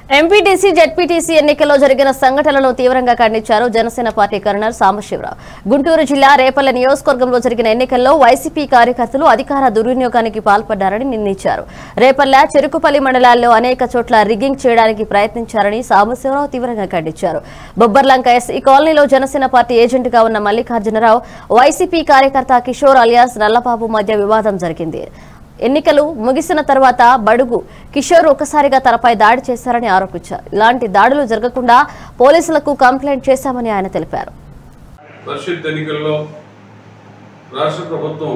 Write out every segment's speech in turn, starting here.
MPTC ZPTC ఎన్నికల్లో జరిగిన సంఘటనలను తీవ్రంగా ఖండించారు జనసేన పార్టీ కర్నల్ సాంబశివరావు గుంటూరు జిల్లా రేపల్ల నియోజకవర్గంలో జరిగిన ఎన్నికల్లో వైసీపీ కార్యకర్తలు అధికార దుర్వినియోగానికి పాల్పడ్డారని నిందించారు రేపల్ల చెరుకుపల్లి మండలాల్లో అనేక చోట్ల రిగ్గింగ్ చేయడానికి ప్రయత్నించారని సాంబశివరావు తీవ్రంగా ఖండించారు బొబ్బర్లంక ఎస్ఈ కాలనీలో జనసేన పార్టీ ఏజెంట్గా ఉన్న మల్లికార్జునరావు వైసీపీ కార్యకర్త కిషోర్ అలియాస్ నల్లబాబు మధ్య వివాదం జరిగింది ఎన్నికలు ముగిసిన తర్వాత బడుగు కిషోర్ ఒకసారిగా తనపై దాడి చేశారని ఆరోపించారు ఇలాంటి దాడులు జరగకుండా పోలీసులకు కంప్లైంట్ చేశామని ఆయన తెలిపారు పరిషత్ ఎన్నికల్లో రాష్ట్ర ప్రభుత్వం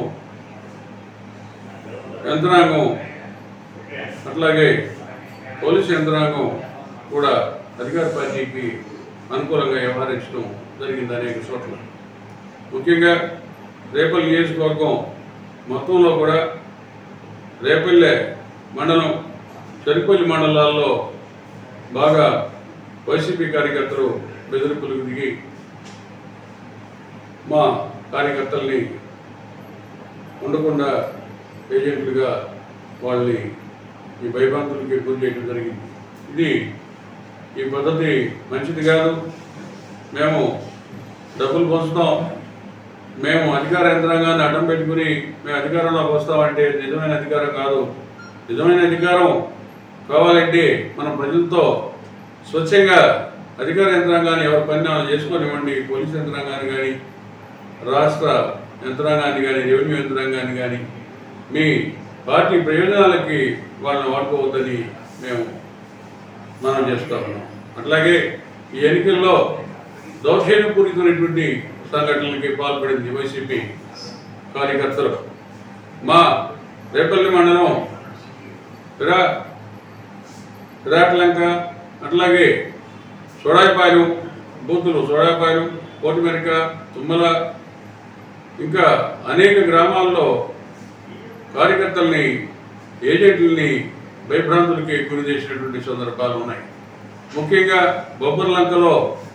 యంత్రాంగం అట్లాగే పోలీసు యంత్రాంగం కూడా అధికార పార్టీకి అనుకూలంగా వ్యవహరించడం జరిగింది అనేక చోట్ల ముఖ్యంగా రేపల్లి నియోజకవర్గం మొత్తంలో కూడా రేపల్లె మండలం చెరుపల్లి మండలాల్లో బాగా వైసీపీ కార్యకర్తలు బెదిరింపులకు దిగి మా కార్యకర్తల్ని ఉండకుండా ఏజెంట్లుగా వాళ్ళని ఈ భయభ్రాంతులకి గురి చేయడం జరిగింది ఇది ఈ పద్ధతి మంచిది కాదు మేము డబ్బులు పంచుతాం మేము అధికార యంత్రాంగాన్ని అడ్డం పెట్టుకుని మేము అధికారంలోకి వస్తామంటే నిజమైన అధికారం కాదు నిజమైన అధికారం కావాలంటే మనం ప్రజలతో స్వచ్ఛంగా అధికార యంత్రాంగాన్ని ఎవరి పని వాళ్ళు చేసుకోనివ్వండి పోలీస్ యంత్రాంగాన్ని కానీ రాష్ట్ర యంత్రాంగాన్ని కానీ రెవెన్యూ యంత్రాంగాన్ని కానీ మీ పార్టీ ప్రయోజనాలకి వాళ్ళని వాడుకోవద్దని మేము మనం చేస్తా ఉన్నాం అట్లాగే ఈ ఎన్నికల్లో దౌర్జన్యపూరితమైనటువంటి సంఘటనలకి పాల్పడింది వైసీపీ కార్యకర్తలు మా రేపల్లి మండలం పిరా పిరాట్లంక అట్లాగే సోడాయిపాలెం బూతులు సోడాయిపాలెం కోటిమెరిక తుమ్మల ఇంకా అనేక గ్రామాల్లో కార్యకర్తల్ని ఏజెంట్లని భయభ్రాంతులకి గురి చేసినటువంటి సందర్భాలు ఉన్నాయి ముఖ్యంగా బొబ్బర్లంకలో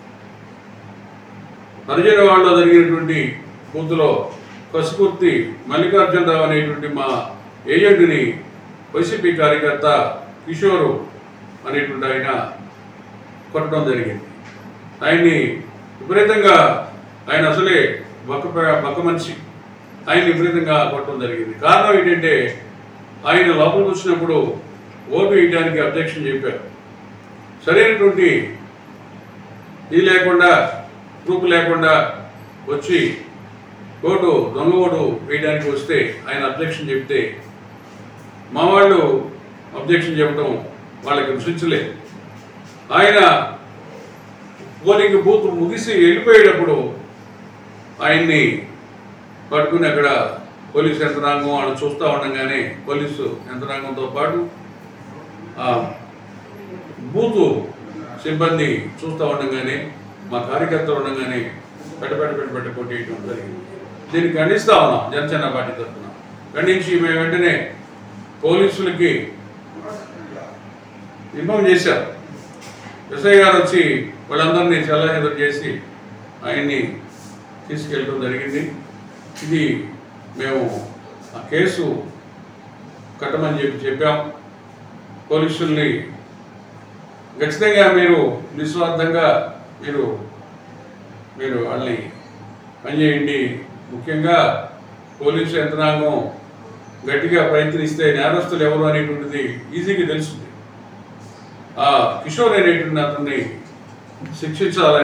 హరిజనవాడలో జరిగినటువంటి బూత్లో కసుకుర్తి మల్లికార్జునరావు అనేటువంటి మా ఏజెంట్ని వైసీపీ కార్యకర్త కిషోరు అనేటువంటి ఆయన కొట్టడం జరిగింది ఆయన్ని విపరీతంగా ఆయన అసలే బక్క బక్క మనిషి ఆయన్ని విపరీతంగా కొట్టడం జరిగింది కారణం ఏంటంటే ఆయన లోపలికి వచ్చినప్పుడు ఓటు వేయడానికి అబ్జెక్షన్ చెప్పారు సరైనటువంటి ఇది లేకుండా ప్రూఫ్ లేకుండా వచ్చి ఓటు దొంగ ఓటు వేయడానికి వస్తే ఆయన అబ్జెక్షన్ చెప్తే మా వాళ్ళు అబ్జెక్షన్ చెప్పడం వాళ్ళకి రుచించలేదు ఆయన పోలింగ్ బూత్ ముగిసి వెళ్ళిపోయేటప్పుడు ఆయన్ని పట్టుకుని అక్కడ పోలీసు యంత్రాంగం వాళ్ళు చూస్తూ ఉండగానే పోలీసు యంత్రాంగంతో పాటు ఆ బూతు సిబ్బంది చూస్తూ ఉండగానే మా కార్యకర్తలు ఉండగానే పెట్ట పెట్ట పెట్ట పెట్ట కొట్టేయడం జరిగింది దీన్ని ఖండిస్తా ఉన్నాం జనసేన పార్టీ తరఫున ఖండించి మేము వెంటనే పోలీసులకి ఇన్ఫామ్ చేశారు ఎస్ఐ గారు వచ్చి వాళ్ళందరినీ చల్లహెదరు చేసి ఆయన్ని తీసుకెళ్ళడం జరిగింది ఇది మేము ఆ కేసు కట్టమని చెప్పి చెప్పాం పోలీసుల్ని ఖచ్చితంగా మీరు నిస్వార్థంగా మీరు మీరు వాళ్ళని పనిచేయండి ముఖ్యంగా పోలీసు యంత్రాంగం గట్టిగా ప్రయత్నిస్తే నేరస్తులు ఎవరు అనేటువంటిది ఈజీగా తెలుస్తుంది ఆ కిషోర్ అనేటువంటి అతన్ని శిక్షించాలని